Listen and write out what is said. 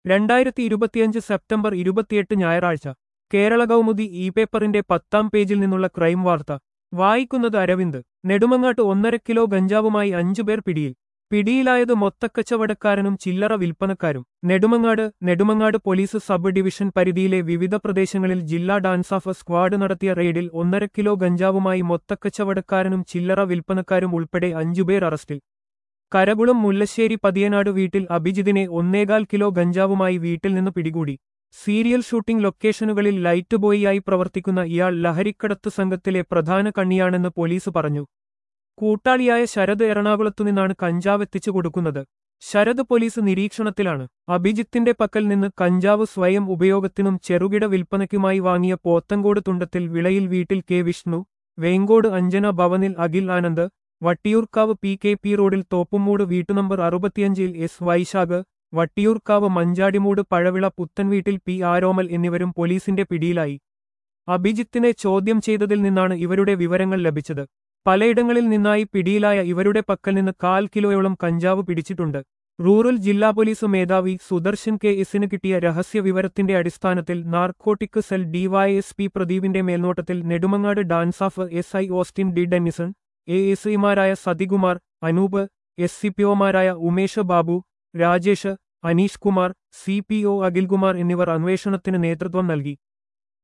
രണ്ടായിരത്തി ഇരുപത്തിയഞ്ച് സെപ്റ്റംബർ ഇരുപത്തിയെട്ട് ഞായറാഴ്ച കേരള കൗമുദി ഇ പേപ്പറിന്റെ പത്താം പേജിൽ നിന്നുള്ള ക്രൈം വാർത്ത വായിക്കുന്നത് അരവിന്ദ് നെടുമങ്ങാട്ട് ഒന്നര കിലോ ഗഞ്ചാവുമായി അഞ്ചുപേർ പിടിയിൽ പിടിയിലായത് മൊത്തക്കച്ചവടക്കാരനും ചില്ലറ വിൽപ്പനക്കാരും Nedumangad Nedumangad police sub division പരിധിയിലെ വിവിധ പ്രദേശങ്ങളിൽ ജില്ലാ ഡാൻസ് ഓഫ് സ്ക്വാഡ് നടത്തിയ റെയ്ഡിൽ ഒന്നര കിലോ ഗഞ്ചാവുമായി മൊത്തക്കച്ചവടക്കാരനും ചില്ലറ വിൽപ്പനക്കാരും ഉൾപ്പെടെ അഞ്ചുപേർ അറസ്റ്റിൽ കരകുളം മുല്ലശ്ശേരി പതിയനാട് വീട്ടിൽ അഭിജിതിനെ ഒന്നേകാൽ കിലോ ഗഞ്ചാവുമായി വീട്ടിൽ നിന്ന് പിടികൂടി സീരിയൽ ഷൂട്ടിംഗ് ലൊക്കേഷനുകളിൽ ലൈറ്റ് ബോയിയായി പ്രവർത്തിക്കുന്ന ഇയാൾ ലഹരിക്കടത്ത് സംഘത്തിലെ പ്രധാന കണ്ണിയാണെന്ന് പോലീസ് പറഞ്ഞു കൂട്ടാളിയായ ശരത് എറണാകുളത്തുനിന്നാണ് കഞ്ചാവ് എത്തിച്ചു കൊടുക്കുന്നത് ശരത് പോലീസ് നിരീക്ഷണത്തിലാണ് അഭിജിത്തിന്റെ പക്കൽ നിന്ന് കഞ്ചാവ് സ്വയം ഉപയോഗത്തിനും ചെറുകിട വിൽപ്പനയ്ക്കുമായി വാങ്ങിയ പോത്തങ്കോട് തുണ്ടത്തിൽ വിളയിൽ വീട്ടിൽ കെ വിഷ്ണു വേങ്കോട് അഞ്ജന ഭവനിൽ Akhil Anand Vattiyoorkavu P K P റോഡിൽ തോപ്പുമൂട് വീട്ടുനമ്പർ അറുപത്തിയഞ്ചിൽ എസ് വൈശാഖ് വട്ടിയൂർക്കാവ് മഞ്ചാടിമൂട് പഴവിള പുത്തൻവീട്ടിൽ പി ആരോമൽ എന്നിവരും പോലീസിന്റെ പിടിയിലായി അഭിജിത്തിനെ ചോദ്യം ചെയ്തതിൽ നിന്നാണ് ഇവരുടെ വിവരങ്ങൾ ലഭിച്ചത് പലയിടങ്ങളിൽ നിന്നായി പിടിയിലായ ഇവരുടെ പക്കൽ നിന്ന് കാൽ കിലോയോളം കഞ്ചാവ് പിടിച്ചിട്ടുണ്ട് റൂറൽ ജില്ലാ പോലീസ് മേധാവി സുദർശൻ കെ എസിന് കിട്ടിയ രഹസ്യ വിവരത്തിന്റെ അടിസ്ഥാനത്തിൽ നാർക്കോട്ടിക് സെൽ ഡിവൈഎസ്പി പ്രദീപിന്റെ മേൽനോട്ടത്തിൽ Nedumangad dance of S I Austin D Dennison A S ഐമാരായ Sathikumar Anoop S C P ഒമാരായ Umesh Babu Rajesh Aneesh Kumar C P O Akhilkumar എന്നിവർ അന്വേഷണത്തിന് നേതൃത്വം നൽകി